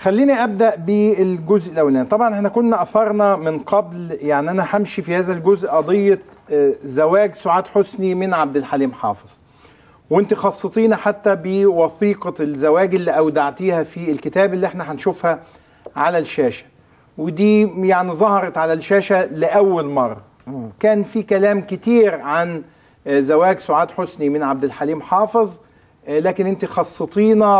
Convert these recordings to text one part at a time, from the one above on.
خليني ابدا بالجزء الاولاني طبعا احنا كنا اثرنا من قبل يعني انا همشي في هذا الجزء قضيه آه، زواج سعاد حسني من عبد الحليم حافظ وانت خصصتينا حتى بوثيقه الزواج اللي اودعتيها في الكتاب اللي احنا هنشوفها على الشاشه ودي يعني ظهرت على الشاشه لاول مره كان في كلام كتير عن آه، زواج سعاد حسني من عبد الحليم حافظ آه، لكن انت خصصتينا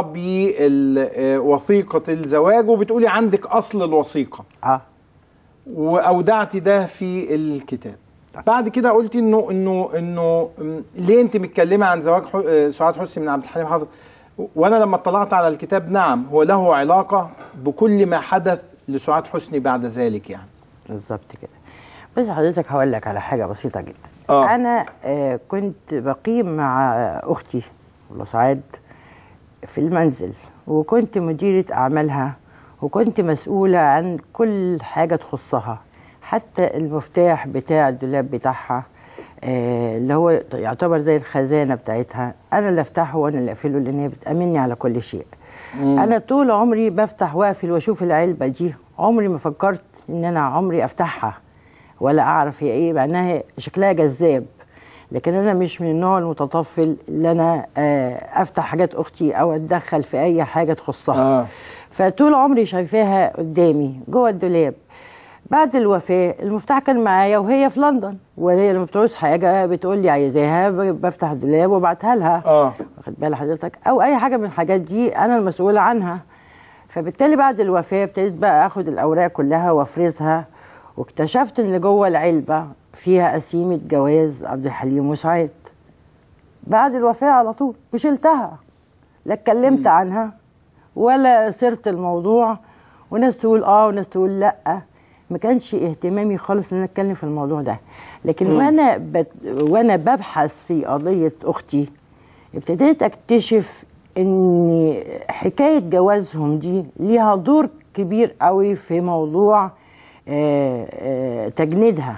بوثيقه الزواج وبتقولي عندك اصل الوثيقه اه واودعتي ده في الكتاب بعد كده قلتي انه انه انه م، ليه انت متكلمه عن زواج ح- آه، سعاد حسني من عبد الحليم حافظ وانا لما اطلعت على الكتاب نعم هو له علاقه بكل ما حدث لسعاد حسني بعد ذلك يعني بالظبط كده بس حضرتك هقول لك على حاجه بسيطه جدا آه. انا آه كنت بقيم مع اختي الله سعاد في المنزل وكنت مديره اعمالها وكنت مسؤوله عن كل حاجه تخصها حتى المفتاح بتاع الدولاب بتاعها آه اللي هو يعتبر زي الخزانه بتاعتها انا اللي افتحه وانا اللي اقفله لان هي بتامني على كل شيء انا طول عمري بفتح واقفل واشوف العلبه دي عمري ما فكرت ان انا عمري افتحها ولا اعرف هي ايه مع انها شكلها جذاب لكن انا مش من النوع المتطفل اللي انا آه، افتح حاجات اختي او اتدخل في اي حاجه تخصها آه. فطول عمري شايفاها قدامي جوه الدولاب بعد الوفاه المفتاح كان معايا وهي في لندن وهي لما بتعوز حاجه بتقول لي عايزاها ب- بفتح الدولاب وابعتها لها اه واخد بال حضرتك او اي حاجه من الحاجات دي انا المسؤوله عنها فبالتالي بعد الوفاه ابتديت بقى اخد الاوراق كلها وافرزها واكتشفت ان جوه العلبه فيها قسيمه جواز عبد الحليم وسعاد بعد الوفاه على طول وشلتها لا اتكلمت عنها ولا سرت الموضوع وناس تقول اه وناس تقول لا ما كانش اهتمامي خالص ان انا اتكلم في الموضوع ده لكن وانا بت... وانا ببحث في قضيه اختي ابتديت اكتشف ان حكايه جوازهم دي ليها دور كبير قوي في موضوع آه، آه، تجنيدها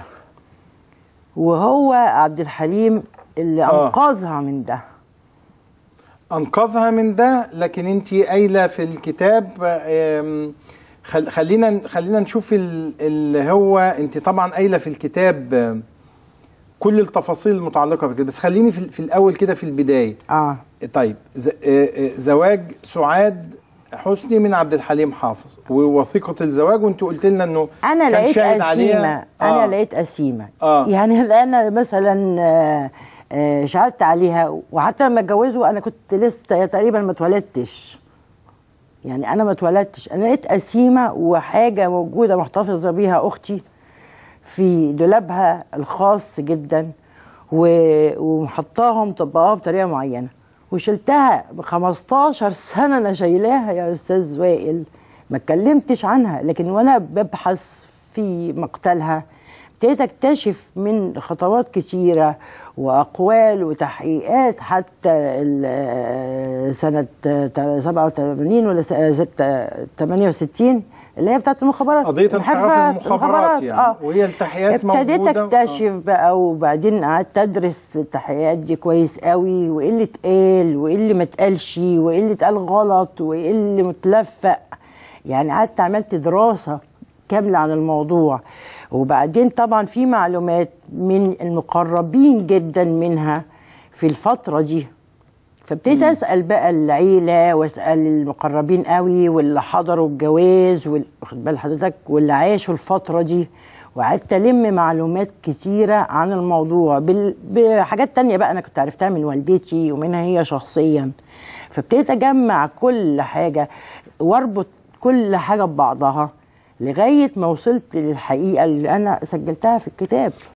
وهو عبد الحليم اللي آه. انقذها من ده انقذها من ده لكن انت قايله في الكتاب آم، خل خلينا خلينا نشوف ال- اللي هو انت طبعا قايله في الكتاب آم، كل التفاصيل المتعلقه بكده بس خليني في, في الاول كده في البدايه اه طيب ز- آه، آه، زواج سعاد حسني من عبد الحليم حافظ ووثيقه الزواج وانت قلت لنا انه انا كان لقيت شاهد عليها- قسيمه آه. انا لقيت قسيمه آه. يعني انا مثلا آه، آه، شهدت عليها وحتى لما اتجوزوا انا كنت لسه تقريبا ما اتولدتش يعني انا ما اتولدتش انا لقيت قسيمه وحاجه موجوده محتفظه بيها اختي في دولابها الخاص جدا و- ومحطاها مطبقاها بطريقه معينه وشلتها ب 15 سنه انا شايلاها يا استاذ وائل ما اتكلمتش عنها لكن وانا ببحث في مقتلها ابتديت اكتشف من خطوات كتيره واقوال وتحقيقات حتى ال- سنه 87 ولا 68 اللي هي بتاعت المخابرات قضيه انحراف المخابرات يعني اه وهي التحقيقات ابتديت موجوده اكتشف بقى وبعدين قعدت ادرس التحقيقات دي كويس قوي وايه اللي اتقال وايه اللي ما اتقالش وايه اللي اتقال غلط وايه اللي متلفق يعني قعدت عملت دراسه كامله عن الموضوع وبعدين طبعا في معلومات من المقربين جدا منها في الفتره دي فابتديت اسال بقى العيله واسال المقربين قوي واللي حضروا الجواز وال- واخد بال حضرتك واللي عاشوا الفتره دي وقعدت الم معلومات كتيره عن الموضوع بال... بحاجات تانية بقى انا كنت عرفتها من والدتي ومنها هي شخصيا فابتديت اجمع كل حاجه واربط كل حاجه ببعضها لغايه ما وصلت للحقيقه اللي انا سجلتها في الكتاب